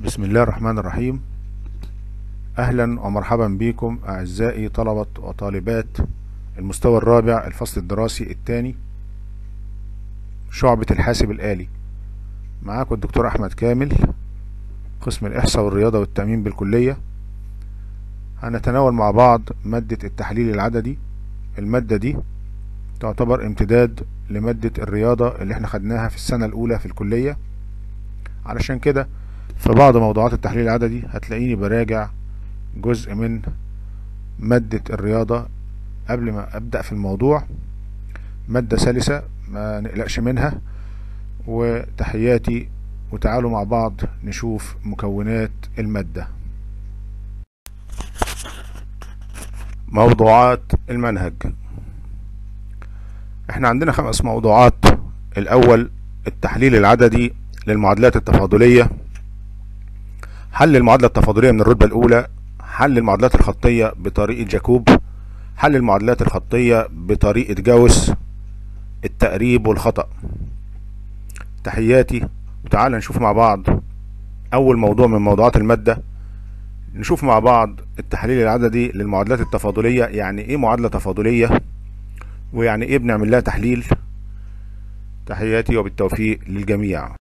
بسم الله الرحمن الرحيم أهلا ومرحبا بكم أعزائي طلبة وطالبات المستوى الرابع الفصل الدراسي الثاني شعبة الحاسب الآلي معاكم الدكتور أحمد كامل قسم الإحصاء والرياضة والتأمين بالكلية هنتناول مع بعض مادة التحليل العددي المادة دي تعتبر امتداد لمادة الرياضة اللي احنا خدناها في السنة الأولى في الكلية علشان كده في بعض موضوعات التحليل العددي هتلاقيني براجع جزء من مادة الرياضة قبل ما أبدأ في الموضوع مادة سلسة ما نقلقش منها وتحياتي وتعالوا مع بعض نشوف مكونات المادة موضوعات المنهج احنا عندنا خمس موضوعات الأول التحليل العددي للمعادلات التفاضلية حل المعادلة التفاضلية من الرتبة الأولى حل المعادلات الخطية بطريقة جاكوب حل المعادلات الخطية بطريقة جاوس التقريب والخطأ تحياتي وتعالى نشوف مع بعض أول موضوع من موضوعات المادة نشوف مع بعض التحليل العددي للمعادلات التفاضلية يعني إيه معادلة تفاضلية ويعني إيه بنعمل لها تحليل تحياتي وبالتوفيق للجميع